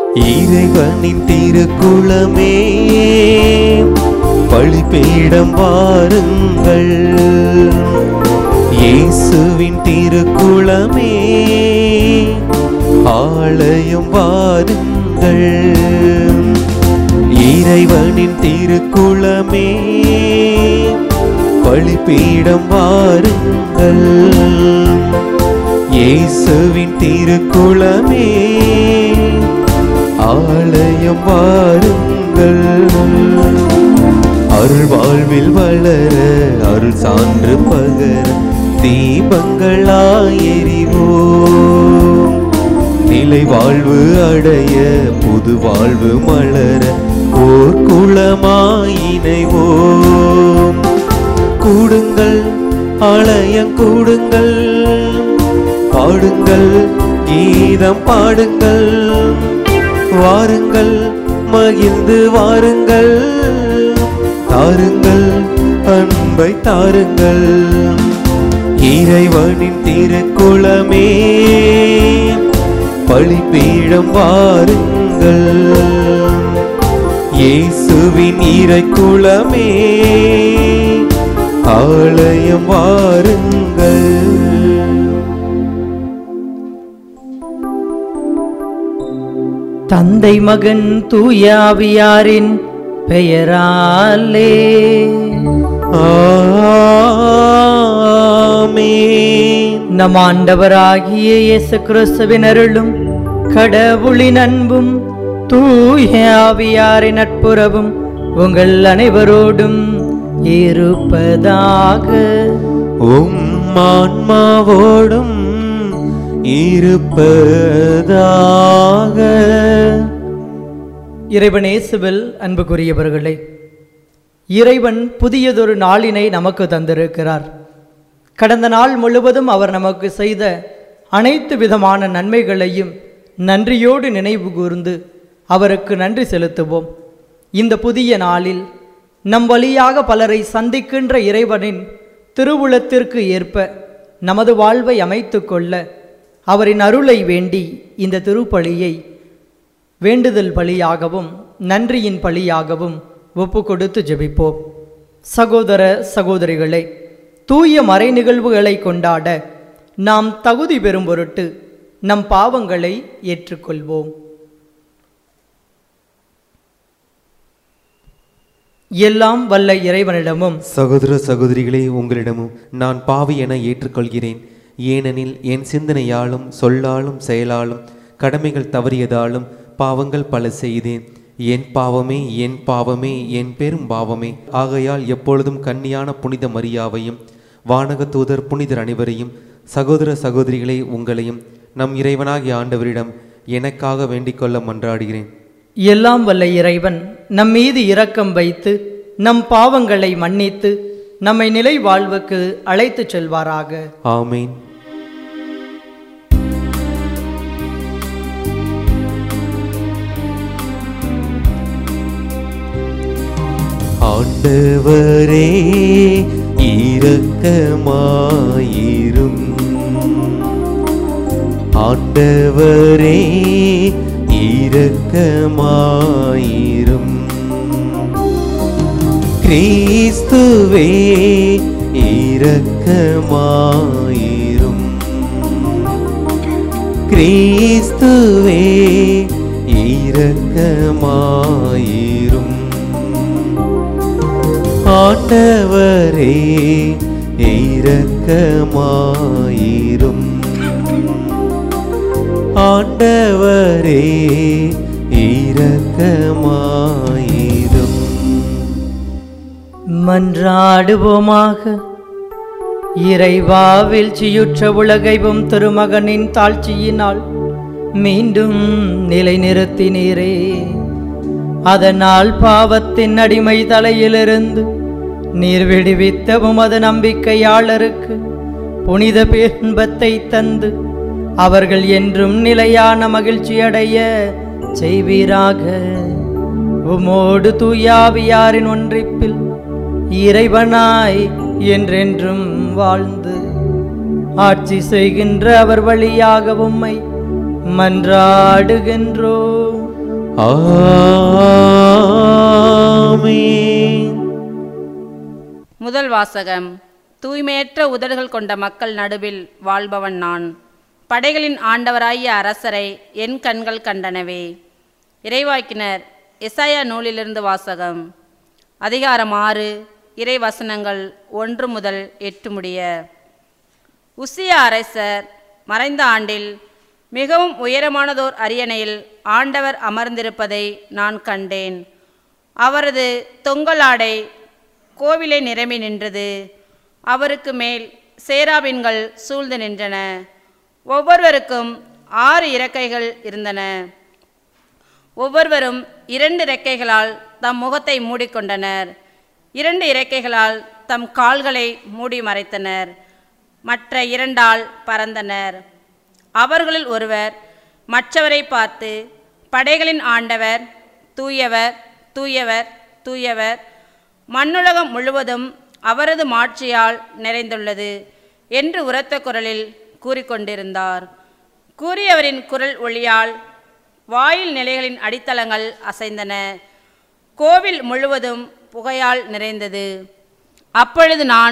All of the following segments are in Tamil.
இறைவனின் திருக்குளமே பழிபீடம் வாருங்கள் இயேசுவின் திருக்குளமே ஆலயம் வாருங்கள் இறைவனின் திருக்குளமே பழிபீடம் வாருங்கள் இயேசுவின் திருக்குளமே ஆலயம் வாருங்கள் அருள் வாழ்வில் வளர அருள் சான்று பகர தீபங்களாயெறிவோம் நிலை வாழ்வு அடைய புது வாழ்வு மலர ஓர் குளமாயினைவோம் கூடுங்கள் ஆலயம் கூடுங்கள் பாடுங்கள் கீதம் பாடுங்கள் வாருங்கள் மகிழ்ந்து வாருங்கள் தாருங்கள் அன்பை தாருங்கள் இறைவனின் திருக்குளமே பழிப்பீடம் வாருங்கள் இயேசுவின் இறைக்குளமே ஆலயம் வாருங்கள் தந்தை மகன் தூயாவியாரின் பெயராலே ஆமென். நம் ஆண்டவராகிய இயேசு கிறிஸ்துவின் அருளும் கடவுளின் அன்பும் தூயாவியாரின் நட்புறவும் உங்கள் அனைவரோடும் இருப்பதாக உம் ஆன்மாவோடும் இருப்பதாக இறைவன் இயேசுவில் அன்புக்குரியவர்களே இறைவன் புதியதொரு நாளினை நமக்கு தந்திருக்கிறார் கடந்த நாள் முழுவதும் அவர் நமக்கு செய்த அனைத்து விதமான நன்மைகளையும் நன்றியோடு நினைவு கூர்ந்து அவருக்கு நன்றி செலுத்துவோம் இந்த புதிய நாளில் நம் வழியாக பலரை சந்திக்கின்ற இறைவனின் திருவுளத்திற்கு ஏற்ப நமது வாழ்வை அமைத்து கொள்ள அவரின் அருளை வேண்டி இந்த திருப்பலியை வேண்டுதல் பலியாகவும் நன்றியின் பலியாகவும் ஒப்பு கொடுத்து ஜெபிப்போம் சகோதர சகோதரிகளே தூய மறை நிகழ்வுகளை கொண்டாட நாம் தகுதி பெறும் பொருட்டு நம் பாவங்களை ஏற்றுக்கொள்வோம் எல்லாம் வல்ல இறைவனிடமும் சகோதர சகோதரிகளே உங்களிடமும் நான் பாவி என ஏற்றுக்கொள்கிறேன் ஏனெனில் என் சிந்தனையாலும் சொல்லாலும் செயலாலும் கடமைகள் தவறியதாலும் பாவங்கள் பல செய்தேன் என் பாவமே என் பாவமே என் பெரும் பாவமே ஆகையால் எப்பொழுதும் கன்னியான புனித மரியாவையும் வானக தூதர் புனிதர் அனைவரையும் சகோதர சகோதரிகளே உங்களையும் நம் இறைவனாகிய ஆண்டவரிடம் எனக்காக வேண்டிக் கொள்ள மன்றாடுகிறேன் எல்லாம் வல்ல இறைவன் நம் மீது இரக்கம் வைத்து நம் பாவங்களை மன்னித்து நம்மை நிலை வாழ்வுக்கு அழைத்துச் செல்வாராக ஆமேன் ஆண்டவரே இரக்கமாயிரும் ஆண்டவரே இரக்கமாயிரும் கிறிஸ்துவே இரக்கமாயிரும் கிறிஸ்துவே இரக்கமாயிரும் ஆண்டவரே இரக்கமாயிரும் ஆண்டவரே இரக்கமாயிரும் மன்றாடுவோமாக இறைவா வீழ்ச்சியுற்ற உலகைவும் திருமகனின் தாழ்ச்சியினால் மீண்டும் நிலைநிறுத்தினீரே அதனால் பாவத்தின் அடிமை தலையிலிருந்து நீர் விடுவித்த உமது நம்பிக்கையாளருக்கு புனித பேன்பத்தை தந்து அவர்கள் என்றும் நிலையான மகிழ்ச்சியடைய செய்வீராக உமோடு தூயாவியாரின் ஒன்றிப்பில் இறைவனாய் என்றென்றும் வாழ்ந்து ஆட்சி செய்கின்ற அவர் வழியாக உம்மை மன்றாடுகின்றோம் ஆமென் முதல் வாசகம் தூய்மையற்ற உதடுகள் கொண்ட மக்கள் நடுவில் வாழ்பவன் நான் படைகளின் ஆண்டவராகிய அரசரை என் கண்கள் கண்டனவே இறைவாக்கினர் எசாயா நூலிலிருந்து வாசகம் அதிகாரம் ஆறு இறை வசனங்கள் ஒன்று முதல் எட்டு முடிய உசியா அரசர் மறைந்த ஆண்டில் மிகவும் உயரமானதோர் அரியணையில் ஆண்டவர் அமர்ந்திருப்பதை நான் கண்டேன் அவரது தொங்கலாடை கோவிலை நிரம்பி நின்றது அவருக்கு மேல் சேராபின்கள் சூழ்ந்து நின்றன ஒவ்வொருவருக்கும் ஆறு இறக்கைகள் இருந்தன ஒவ்வொருவரும் இரண்டு இறக்கைகளால் தம் முகத்தை மூடிக்கொண்டனர் இரண்டு இறக்கைகளால் தம் கால்களை மூடி மறைத்தனர் மற்ற இரண்டால் பறந்தனர் அவர்களில் ஒருவர் மற்றவரை பார்த்து படைகளின் ஆண்டவர் தூயவர் தூயவர் தூயவர் மண்ணுலகம் முழுவதும் அவரது மாட்சியால் நிறைந்துள்ளது என்று உரத்த குரலில் கூறிக்கொண்டிருந்தார் கூறியவரின் குரல் ஒளியால் வாயில் நிலைகளின் அடித்தளங்கள் அசைந்தன கோவில் முழுவதும் புகையால் நிறைந்தது அப்பொழுது நான்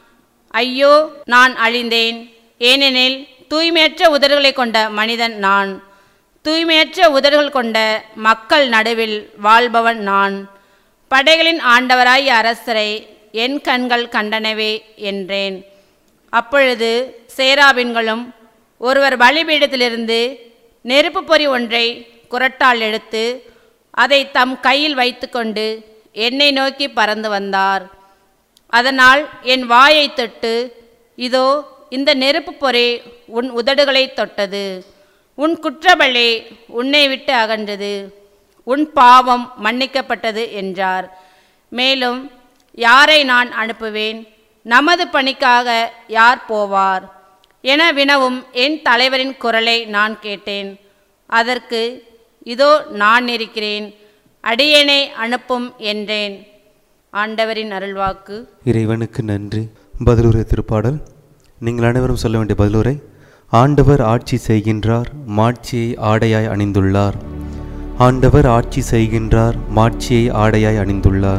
ஐயோ நான் அழிந்தேன் ஏனெனில் தூய்மையற்ற உதடுகளை கொண்ட மனிதன் நான் தூய்மையற்ற உதடுகள் கொண்ட மக்கள் நடுவில் வாழ்பவன் நான் படைகளின் ஆண்டவராய் அரசரை என் கண்கள் கண்டனவே என்றேன் அப்பொழுது சேராபின்களும் ஒருவர் பலிபீடத்திலிருந்து நெருப்பு பொறி ஒன்றை குரட்டால் எடுத்து அதை தம் கையில் வைத்துக்கொண்டு என்னை நோக்கி பறந்து வந்தார் அதனால் என் வாயை தொட்டு இதோ இந்த நெருப்பு பொறி உன் உதடுகளை தொட்டது உன் குற்றபலி உன்னை விட்டு அகன்றது உன் பாவம் மன்னிக்கப்பட்டது என்றார் மேலும் யாரை நான் அனுப்புவேன் நமது பணிக்காக யார் போவார் என வினவும் என் தலைவரின் குரலை நான் கேட்டேன் அதற்கு இதோ நான் இருக்கிறேன் அடியேனை அனுப்பும் என்றேன் ஆண்டவரின் அருள்வாக்கு இறைவனுக்கு நன்றி பதிலுரை திருப்பாடல் நீங்கள் அனைவரும் சொல்ல வேண்டிய பதிலுரை ஆண்டவர் ஆட்சி செய்கின்றார் மாட்சியை ஆடையாய் அணிந்துள்ளார் ஆண்டவர் ஆட்சி செய்கின்றார் மாட்சியை ஆடையாய் அணிந்துள்ளார்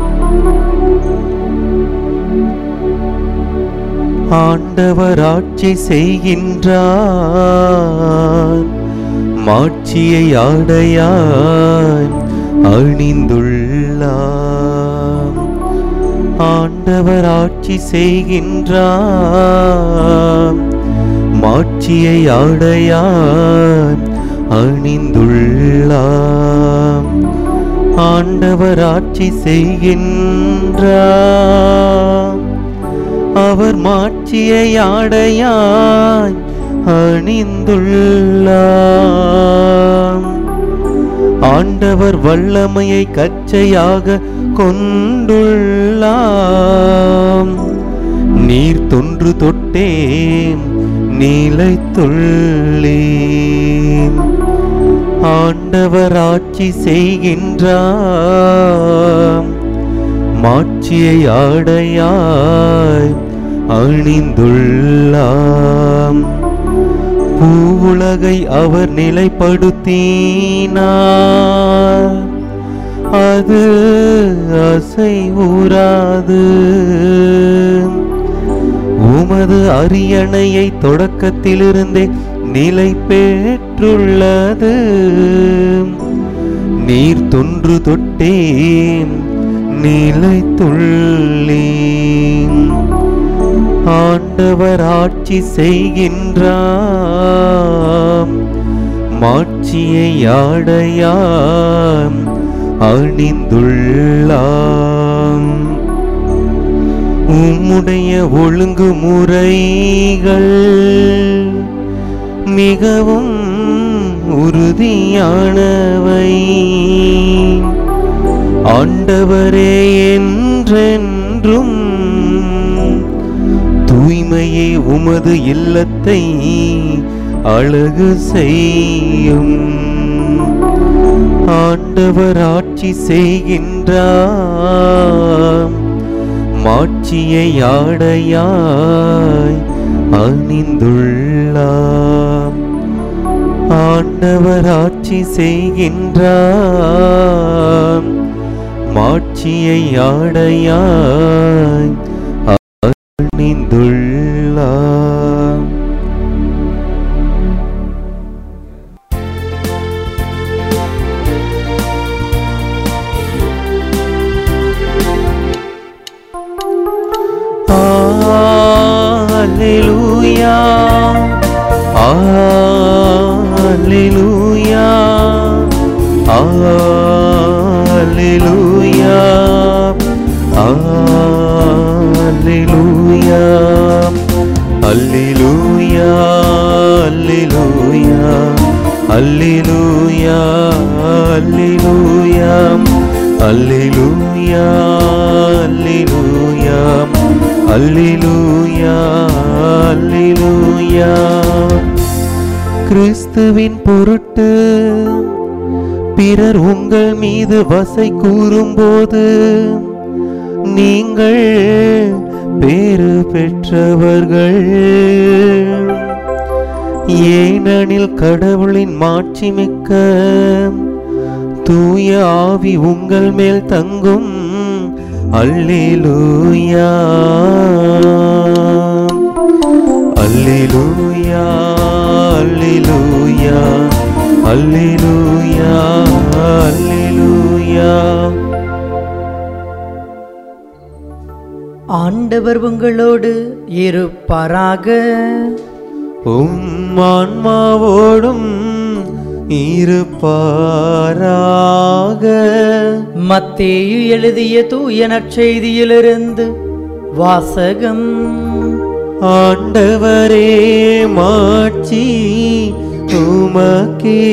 ஆண்டவர் ஆட்சி செய்கின்றார் மாட்சியை ஆடையாய் அணிந்துள்ளார் ஆண்டவர் ஆட்சி செய்கின்றார் மாட்சியை ஆடையாய் அணிந்துள்ளார் ஆண்டவர் ஆட்சி செய்கின்றார் அவர் மாட்சியை ஆடையாய் அணிந்துள்ளார் ஆண்டவர் வல்லமையை கச்சையாக கொண்டுள்ளாம் நீர் தொன்று தொட்டேன் நீலைத்துள்ளேன் ஆண்டவர் ஆட்சி செய்கின்றார் மாட்சியை ஆடையாய் அணிந்துள்ளாம் பூவுலகை அவர் நிலைப்படுத்தினார் அது அசைவுறாது உமது அரியணையை தொடக்கத்திலிருந்தே நிலை பெற்றுள்ளது நீர் தொன்று தொட்டேன் நிலைத்துள்ளேன் ஆண்டவர் ஆட்சி செய்கின்றார் மாட்சியை ஆடையாம் அணிந்துள்ளாம் உம்முடைய ஒழுங்குமுறைகள் மிகவும் உறுதியானவை ஆண்டவரே என்றென்றும் தூய்மையே உமது இல்லத்தை அழகு செய்யும் ஆண்டவர் ஆட்சி செய்கின்றார் மாட்சியை ஆடையாய் அணிந்துள்ளார் ஆண்டவர் ஆட்சி செய்கின்றார் மாட்சியை ஆடையாய் அணிந்துள்ளார் Alleluia. Alleluia. Alleluia. Alleluia. Alleluia. Alleluia. Alleluia. Alleluia. Alleluia. Alleluia. அல்லேலூயா அல்லேலூயா கிறிஸ்துவின் பொருட்டு பிறர் உங்கள் மீது வசை கூறும்போது நீங்கள் பேறு பெற்றவர்கள் ஏனெனில் கடவுளின் மாட்சிமிக்க தூய ஆவி உங்கள் மேல் தங்கும் அல்லேலூயா அல்லேலூயா அல்லேலூயா அல்லேலூயா அல்லேலூயா ஆண்டவர் உங்களோடு இருப்பாராக உம் ஆன்மாவோடும் இருப்பாராக மத்தேயு எழுதிய தூய நற்செய்தியிலிருந்து வாசகம் ஆண்டவரே மாட்சி உமக்கே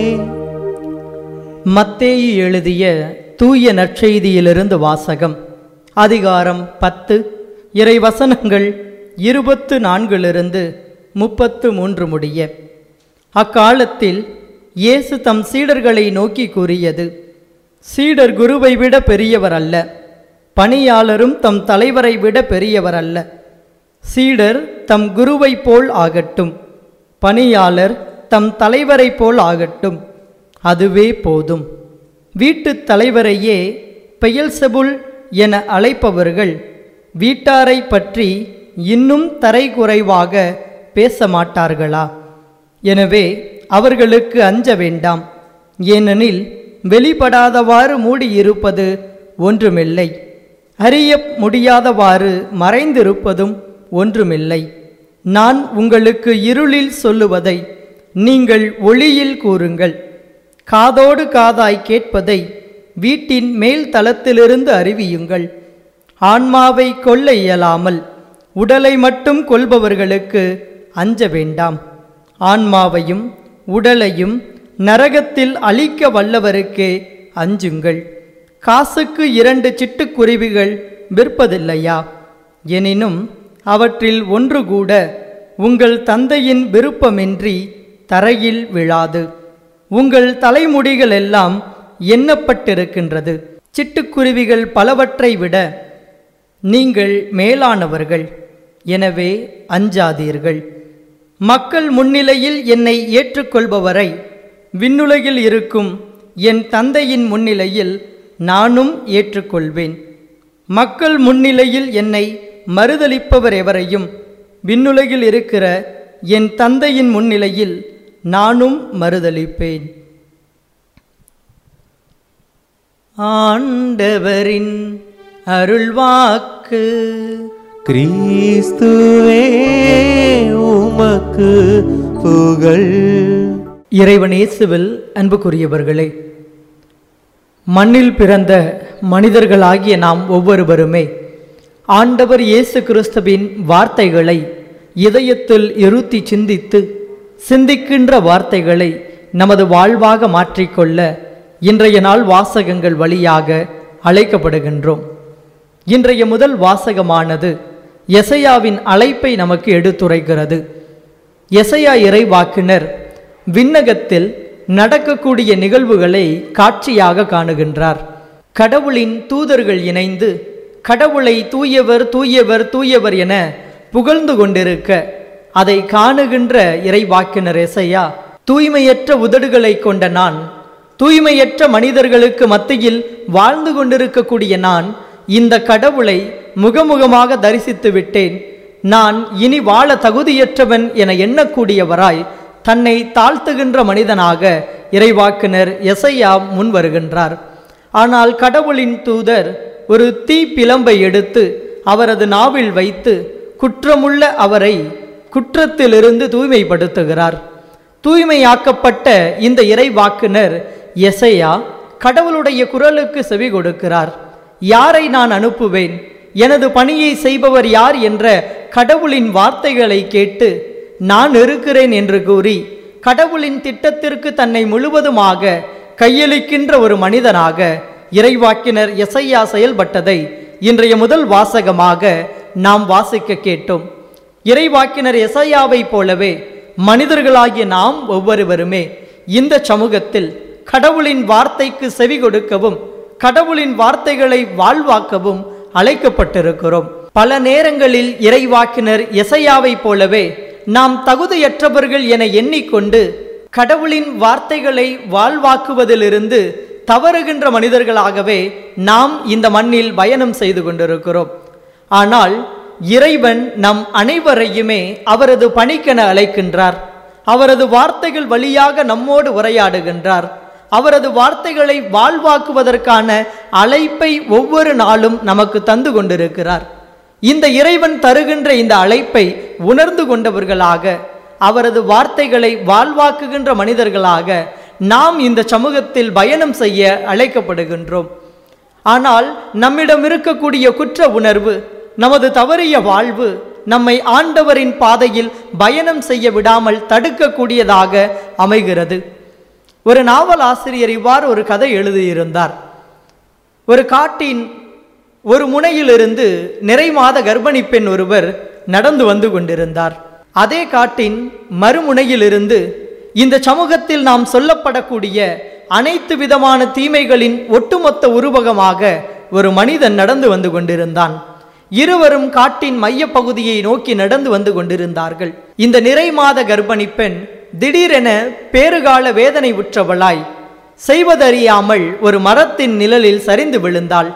மத்தேயு எழுதிய தூய நற்செய்தியிலிருந்து வாசகம் அதிகாரம் பத்து இறை வசனங்கள் இருபத்து நான்கிலிருந்து முப்பத்து மூன்று முடிய அக்காலத்தில் இயேசு தம் சீடர்களை நோக்கி கூறியது சீடர் குருவை விட பெரியவர் அல்ல பணியாளரும் தம் தலைவரை விட பெரியவர் அல்ல சீடர் தம் குருவைப் போல் ஆகட்டும் பணியாளர் தம் தலைவரைப் போல் ஆகட்டும் அதுவே போதும் வீட்டுத் தலைவரையே பெயல்செபுல் என அழைப்பவர்கள் வீட்டாரை பற்றி இன்னும் தரைகுறைவாக பேச மாட்டார்களா எனவே அவர்களுக்கு அஞ்ச வேண்டாம் ஏனெனில் வெளிப்படாதவாறு மூடியிருப்பது ஒன்றுமில்லை அறிய முடியாதவாறு மறைந்திருப்பதும் ஒன்றுமில்லை நான் உங்களுக்கு இருளில் சொல்லுவதை நீங்கள் ஒளியில் கூறுங்கள் காதோடு காதாய் கேட்பதை வீட்டின் மேல் தளத்திலிருந்து அறிவியுங்கள் ஆன்மாவை கொல்ல இயலாமல் உடலை மட்டும் கொல்பவர்களுக்கு அஞ்ச வேண்டாம் ஆன்மாவையும் உடலையும் நரகத்தில் அழிக்க வல்லவருக்கே அஞ்சுங்கள் காசுக்கு இரண்டு சிட்டுக்குருவிகள் விற்பதில்லையா எனினும் அவற்றில் ஒன்று கூட உங்கள் தந்தையின் விருப்பமின்றி தரையில் விழாது உங்கள் தலைமுடிகள் எல்லாம் எண்ணப்பட்டிருக்கின்றது சிட்டுக்குருவிகள் பலவற்றை விட நீங்கள் மேலானவர்கள் எனவே அஞ்சாதீர்கள் மக்கள் முன்னிலையில் என்னை ஏற்றுக்கொள்பவரை விண்ணுலகில் இருக்கும் என் தந்தையின் முன்னிலையில் நானும் ஏற்றுக்கொள்வேன் மக்கள் முன்னிலையில் என்னை மறுதலிப்பவர் எவரையும் விண்ணுலகில் இருக்கிற என் தந்தையின் முன்னிலையில் நானும் மறுதலிப்பேன் ஆண்டவரின் அருள்வாக்கு கிறிஸ்துவே உமக்கு புகழ் இறைவன் இயேசுவில் அன்புக்குரியவர்களே மண்ணில் பிறந்த மனிதர்களாகிய நாம் ஒவ்வொருவருமே ஆண்டவர் இயேசு கிறிஸ்துவின் வார்த்தைகளை இதயத்தில் இருத்தி சிந்தித்து சிந்திக்கின்ற வார்த்தைகளை நமது வாழ்வாக மாற்றிக்கொள்ள இன்றைய நாள் வாசகங்கள் வழியாக அழைக்கப்படுகின்றோம் இன்றைய முதல் வாசகமானது எசையாவின் அழைப்பை நமக்கு எடுத்துரைக்கிறது எசையா இறைவாக்கினர் விண்ணகத்தில் நடக்கக்கூடிய நிகழ்வுகளை காட்சியாக காணுகின்றார் கடவுளின் தூதர்கள் இணைந்து கடவுளை தூயவர் தூயவர் தூயவர் என புகழ்ந்து கொண்டிருக்க அதை காணுகின்ற இறைவாக்கினர் எசையா தூய்மையற்ற உதடுகளை கொண்ட நான் தூய்மையற்ற மனிதர்களுக்கு மத்தியில் வாழ்ந்து கொண்டிருக்கக்கூடிய நான் இந்த கடவுளை முகமுகமாக தரிசித்து விட்டேன் நான் இனி வாழ தகுதியற்றவன் என எண்ணக்கூடியவராய் தன்னை தாழ்த்துகின்ற மனிதனாக இறைவாக்கினர் எசையா முன் வருகின்றார் ஆனால் கடவுளின் தூதர் ஒரு தீ பிளம்பை எடுத்து அவரது நாவில் வைத்து குற்றமுள்ள அவரை குற்றத்திலிருந்து தூய்மைப்படுத்துகிறார் தூய்மையாக்கப்பட்ட இந்த இறைவாக்குனர் எசையா கடவுளுடைய குரலுக்கு செவி கொடுக்கிறார் யாரை நான் அனுப்புவேன் எனது பணியை செய்பவர் யார் என்ற கடவுளின் வார்த்தைகளை கேட்டு நான் இருக்கிறேன் என்று கூறி கடவுளின் திட்டத்திற்கு தன்னை முழுவதுமாக கையளிக்கின்ற ஒரு மனிதனாக இறைவாக்கினர் எசையா செயல்பட்டதை இன்றைய முதல் வாசகமாக நாம் வாசிக்க கேட்டோம் இறைவாக்கினர் எசையாவை போலவே மனிதர்களாகிய நாம் ஒவ்வொருவருமே இந்த சமூகத்தில் கடவுளின் வார்த்தைக்கு செவி கொடுக்கவும் கடவுளின் வார்த்தைகளை வாழ்வாக்கவும் அழைக்கப்பட்டிருக்கிறோம் பல நேரங்களில் இறைவாக்கினர் எசையாவை போலவே நாம் தகுதியற்றவர்கள் என எண்ணிக்கொண்டு கடவுளின் வார்த்தைகளை வாழ்வாக்குவதிலிருந்து தவறுகின்ற மனிதர்களாகவே நாம் இந்த மண்ணில் பயணம் செய்து கொண்டிருக்கிறோம் ஆனால் இறைவன் நம் அனைவரையுமே அவரது பணிக்கென அழைக்கின்றார் அவரது வார்த்தைகள் வழியாக நம்மோடு உரையாடுகின்றார் அவரது வார்த்தைகளை வாழ்வாக்குவதற்கான அழைப்பை ஒவ்வொரு நாளும் நமக்கு தந்து கொண்டிருக்கிறார் இந்த இறைவன் தருகின்ற இந்த அழைப்பை உணர்ந்து கொண்டவர்களாக அவரது வார்த்தைகளை வாழ்வாக்குகின்ற மனிதர்களாக நாம் இந்த சமூகத்தில் பயணம் செய்ய அழைக்கப்படுகின்றோம் ஆனால் நம்மிடம் இருக்கக்கூடிய குற்ற உணர்வு நமது தவறிய வாழ்வு நம்மை ஆண்டவரின் பாதையில் பயணம் செய்ய விடாமல் தடுக்கக்கூடியதாக அமைகிறது ஒரு நாவல் ஆசிரியர் இவ்வாறு ஒரு கதை எழுதியிருந்தார் ஒரு காட்டின் ஒரு முனையிலிருந்து நிறை மாத கர்ப்பிணி பெண் ஒருவர் நடந்து வந்து கொண்டிருந்தார் அதே காட்டின் மறுமுனையிலிருந்து இந்த சமூகத்தில் நாம் சொல்லப்படக்கூடிய அனைத்து விதமான தீமைகளின் ஒட்டுமொத்த உருவகமாக ஒரு மனிதன் நடந்து வந்து கொண்டிருந்தான் இருவரும் காட்டின் மையப்பகுதியை நோக்கி நடந்து வந்து கொண்டிருந்தார்கள் இந்த நிறை மாத கர்ப்பிணி பெண் திடீரென பேறுகால வேதனை உற்றவளாய் செய்வதறியாமல் ஒரு மரத்தின் நிழலில் சரிந்து விழுந்தாள்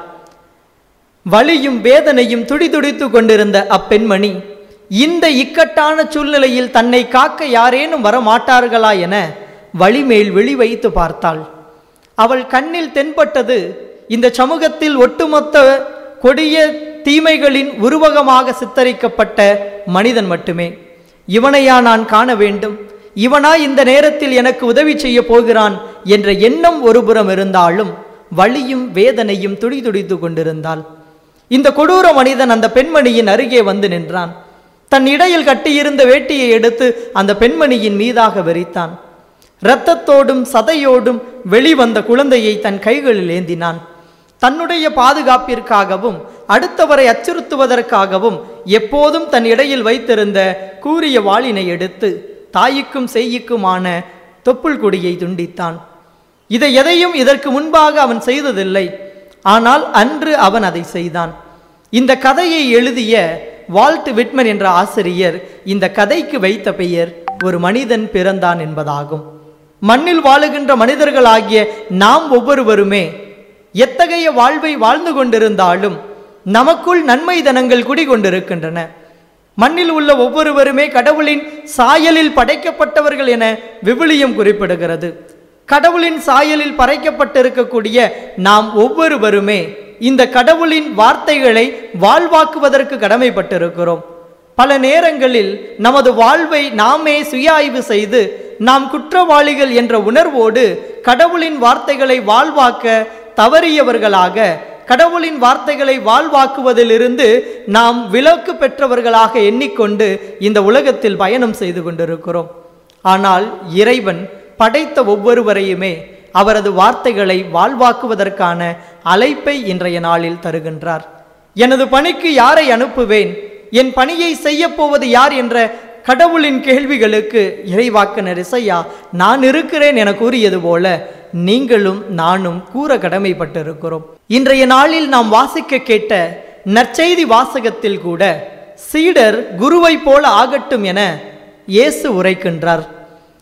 வலியும் வேதனையும் துடிதுடித்து கொண்டிருந்த அப்பெண்மணி இந்த இக்கட்டான சூழ்நிலையில் தன்னை காக்க யாரேனும் வரமாட்டார்களா என வழிமேல் வெளி வைத்து பார்த்தாள் அவள் கண்ணில் தென்பட்டது இந்த சமூகத்தில் ஒட்டுமொத்த கொடிய தீமைகளின் உருவகமாக சித்தரிக்கப்பட்ட மனிதன் மட்டுமே இவனையா நான் காண வேண்டும் இவனா இந்த நேரத்தில் எனக்கு உதவி செய்ய போகிறான் என்ற எண்ணம் ஒருபுறம் இருந்தாலும் வலியும் வேதனையும் துடிதுடித்து கொண்டிருந்தாள் இந்த கொடூர மனிதன் அந்த பெண்மணியின் அருகே வந்து நின்றான் தன் இடையில் கட்டியிருந்த வேட்டியை எடுத்து அந்த பெண்மணியின் மீதாக வெறித்தான் இரத்தத்தோடும் சதையோடும் வெளிவந்த குழந்தையை தன் கைகளில் ஏந்தினான் தன்னுடைய பாதுகாப்பிற்காகவும் அடுத்தவரை அச்சுறுத்துவதற்காகவும் எப்போதும் தன் இடையில் வைத்திருந்த கூரிய வாளினை எடுத்து தாய்க்கும் செய்யுக்குமான தொப்புள் கொடியை துண்டித்தான் இதை எதையும் இதற்கு முன்பாக அவன் செய்ததில்லை ஆனால் அன்று அவன் அதை செய்தான் இந்த கதையை எழுதிய வால்ட் விட்மன் என்ற ஆசிரியர் இந்த கதைக்கு வைத்த பெயர் ஒரு மனிதன் பிறந்தான் என்பதாகும் மண்ணில் வாழுகின்ற மனிதர்களாகிய நாம் ஒவ்வொருவருமே எத்தகைய வாழ்வை வாழ்ந்து கொண்டிருந்தாலும் நமக்குள் நன்மை தனங்கள் குடிகொண்டிருக்கின்றன மண்ணில் உள்ள ஒவ்வொருவருமே கடவுளின் சாயலில் படைக்கப்பட்டவர்கள் என விவிலியம் குறிப்பிடுகிறது கடவுளின் சாயலில் படைக்கப்பட்டிருக்கக்கூடிய நாம் ஒவ்வொருவருமே இந்த கடவுளின் வார்த்தைகளை வாழ்வாக்குவதற்கு கடமைப்பட்டிருக்கிறோம் பல நேரங்களில் நமது வாழ்வை நாமே சுய ஆய்வு செய்து நாம் குற்றவாளிகள் என்ற உணர்வோடு கடவுளின் வார்த்தைகளை வாழ்வாக்க தவறியவர்களாக கடவுளின் வார்த்தைகளை வாழ்வாக்குவதிலிருந்து நாம் விலக்கு பெற்றவர்களாக எண்ணிக்கொண்டு இந்த உலகத்தில் பயணம் செய்து கொண்டிருக்கிறோம் ஆனால் இறைவன் படைத்த ஒவ்வொருவரையுமே அவரது வார்த்தைகளை வாழ்வாக்குவதற்கான அழைப்பை இன்றைய நாளில் தருகின்றார் எனது பணிக்கு யாரை அனுப்புவேன் என் பணியை செய்யப் போவது யார் என்ற கடவுளின் கேள்விகளுக்கு இறைவாக்கினர் இசையா நான் இருக்கிறேன் என கூறியது போல நீங்களும் நானும் கூற கடமைப்பட்டிருக்கிறோம் இன்றைய நாளில் நாம் வாசிக்க கேட்ட நற்செய்தி வாசகத்தில் கூட சீடர் குருவை போல ஆகட்டும் என இயேசு உரைக்கின்றார்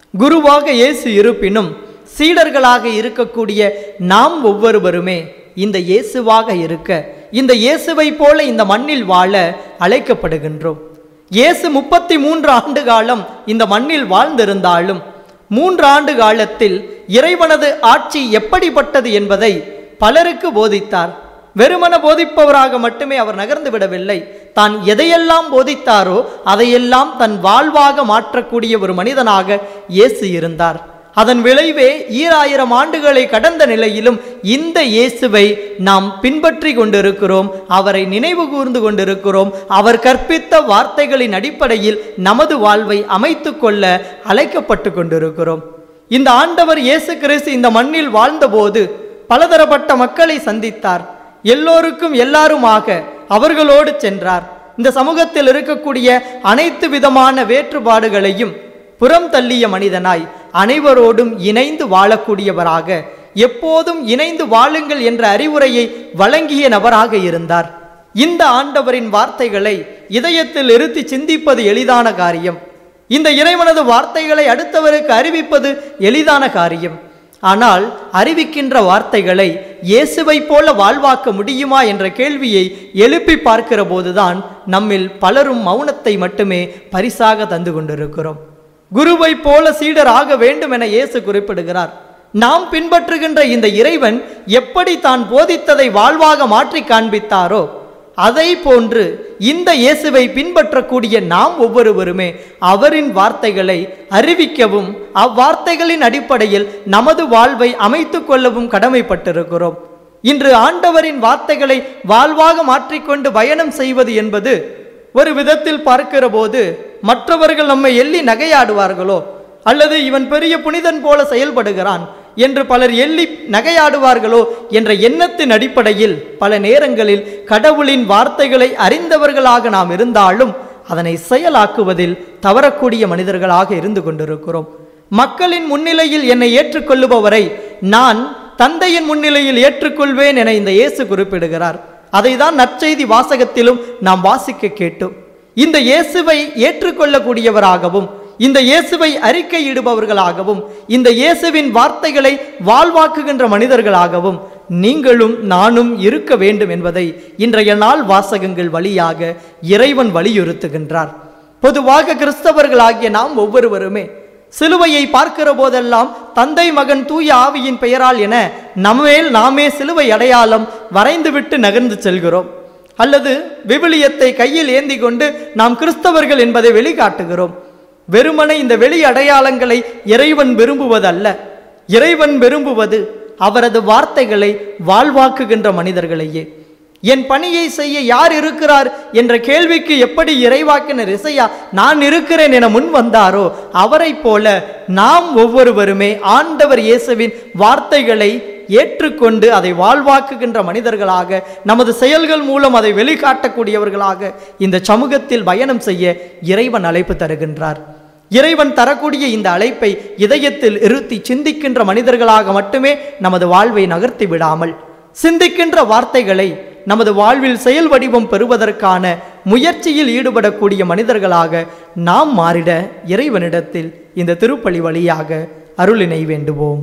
குருவாக இயேசு இருப்பினும் சீடர்களாக இருக்கக்கூடிய நாம் ஒவ்வொருவருமே இந்த இயேசுவாக இருக்க இந்த இயேசுவை போல இந்த மண்ணில் வாழ அழைக்கப்படுகின்றோம் இயேசு முப்பத்தி மூன்று ஆண்டு காலம் இந்த மண்ணில் வாழ்ந்திருந்தாலும் மூன்று ஆண்டு காலத்தில் இறைவனது ஆட்சி எப்படிப்பட்டது என்பதை பலருக்கு போதித்தார் வெறுமன போதிப்பவராக மட்டுமே அவர் நகர்ந்து விடவில்லை தான் எதையெல்லாம் போதித்தாரோ அதையெல்லாம் தன் வாழ்வாக மாற்றக்கூடிய ஒரு மனிதனாக இயேசு இருந்தார் அதன் விளைவே ஈராயிரம் ஆண்டுகளை கடந்த நிலையிலும் இந்த இயேசுவை நாம் பின்பற்றி கொண்டிருக்கிறோம் அவரை நினைவு கூர்ந்து கொண்டிருக்கிறோம் அவர் கற்பித்த வார்த்தைகளின் அடிப்படையில் நமது வாழ்வை அமைத்து கொள்ள அழைக்கப்பட்டு கொண்டிருக்கிறோம் இந்த ஆண்டவர் இயேசு கிறிஸ்து இந்த மண்ணில் வாழ்ந்தபோது பலதரப்பட்ட மக்களை சந்தித்தார் எல்லோருக்கும் எல்லாருமாக அவர்களோடு சென்றார் இந்த சமூகத்தில் இருக்கக்கூடிய அனைத்து விதமான வேற்றுப்பாடுகளையும் புறம் தள்ளிய மனிதனாய் அனைவரோடும் இணைந்து வாழக்கூடியவராக எப்போதும் இணைந்து வாழுங்கள் என்ற அறிவுரையை வழங்கிய நபராக இருந்தார் இந்த ஆண்டவரின் வார்த்தைகளை இதயத்தில் இருத்தி சிந்திப்பது எளிதான காரியம் இந்த இறைவனது வார்த்தைகளை அடுத்தவருக்கு அறிவிப்பது எளிதான காரியம் ஆனால் அறிவிக்கின்ற வார்த்தைகளை இயேசுவை போல வாழ்வாக்க முடியுமா என்ற கேள்வியை எழுப்பி பார்க்கிற போதுதான் நம்மில் பலரும் மௌனத்தை மட்டுமே பரிசாக தந்து கொண்டிருக்கிறோம் குருவை போல சீடர் ஆக வேண்டும் என இயேசு குறிப்பிடுகிறார் நாம் பின்பற்றுகின்ற இந்த இறைவன் எப்படி தான் போதித்ததை வாழ்வாக மாற்றி காண்பித்தாரோ அதை போன்று இந்த இயேசுவை பின்பற்றக்கூடிய நாம் ஒவ்வொருவருமே அவரின் வார்த்தைகளை அறிவிக்கவும் அவ்வார்த்தைகளின் அடிப்படையில் நமது வாழ்வை அமைத்துக் கொள்ளவும் கடமைப்பட்டிருக்கிறோம் இன்று ஆண்டவரின் வார்த்தைகளை வாழ்வாக மாற்றிக்கொண்டு பயணம் செய்வது என்பது ஒரு விதத்தில் பார்க்கிற போது மற்றவர்கள் நம்மை எள்ளி நகையாடுவார்களோ அல்லது இவன் பெரிய புனிதன் போல செயல்படுகிறான் என்று பலர் எள்ளி நகையாடுவார்களோ என்ற எண்ணத்தின் அடிப்படையில் பல நேரங்களில் கடவுளின் வார்த்தைகளை அறிந்தவர்களாக நாம் இருந்தாலும் அதனை செயலாக்குவதில் தவறக்கூடிய மனிதர்களாக இருந்து கொண்டிருக்கிறோம் மக்களின் முன்னிலையில் என்னை ஏற்றுக்கொள்ளுபவரை நான் தந்தையின் முன்னிலையில் ஏற்றுக்கொள்வேன் என இந்த இயேசு குறிப்பிடுகிறார் அதைதான் நற்செய்தி வாசகத்திலும் நாம் வாசிக்க கேட்டோம் இந்த இயேசுவை ஏற்றுக்கொள்ளக்கூடியவராகவும் இந்த இயேசுவை அறிக்கையிடுபவர்களாகவும் இந்த இயேசுவின் வார்த்தைகளை வாழ்வாக்குகின்ற மனிதர்களாகவும் நீங்களும் நானும் இருக்க வேண்டும் என்பதை இன்றைய நாள் வாசகங்கள் வழியாக இறைவன் வலியுறுத்துகின்றார் பொதுவாக கிறிஸ்தவர்களாகிய நாம் ஒவ்வொருவருமே சிலுவையை பார்க்கிற போதெல்லாம் தந்தை மகன் தூய ஆவியின் பெயரால் என நம்மேல் நாமே சிலுவை அடையாளம் வரைந்துவிட்டு நகர்ந்து செல்கிறோம் அல்லது விவிலியத்தை கையில் ஏந்தி கொண்டு நாம் கிறிஸ்தவர்கள் என்பதை வெளிக்காட்டுகிறோம் வெறுமனே இந்த வெளி அடையாளங்களை இறைவன் விரும்புவதல்ல இறைவன் விரும்புவது அவரது வார்த்தைகளை வாழ்வாக்குகின்ற மனிதர்களையே என் பணியை செய்ய யார் இருக்கிறார் என்ற கேள்விக்கு எப்படி இறைவாக்கினர் இசையா நான் இருக்கிறேன் என முன் வந்தாரோ அவரைப் போல நாம் ஒவ்வொருவருமே ஆண்டவர் இயேசுவின் வார்த்தைகளை ஏற்றுக்கொண்டு அதை வாழ்வாக்குகின்ற மனிதர்களாக நமது செயல்கள் மூலம் அதை வெளிக்காட்டக்கூடியவர்களாக இந்த சமூகத்தில் பயணம் செய்ய இறைவன் அழைப்பு தருகின்றார் இறைவன் தரக்கூடிய இந்த அழைப்பை இதயத்தில் இருத்தி சிந்திக்கின்ற மனிதர்களாக மட்டுமே நமது வாழ்வை நகர்த்தி விடாமல் சிந்திக்கின்ற வார்த்தைகளை நமது வாழ்வில் செயல் வடிவம் பெறுவதற்கான முயற்சியில் ஈடுபடக்கூடிய மனிதர்களாக நாம் மாறிட இறைவனிடத்தில் இந்த திருப்பலி வழியாக அருளினை வேண்டுவோம்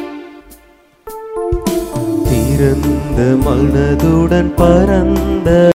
திறந்த மனதுடன் பரந்த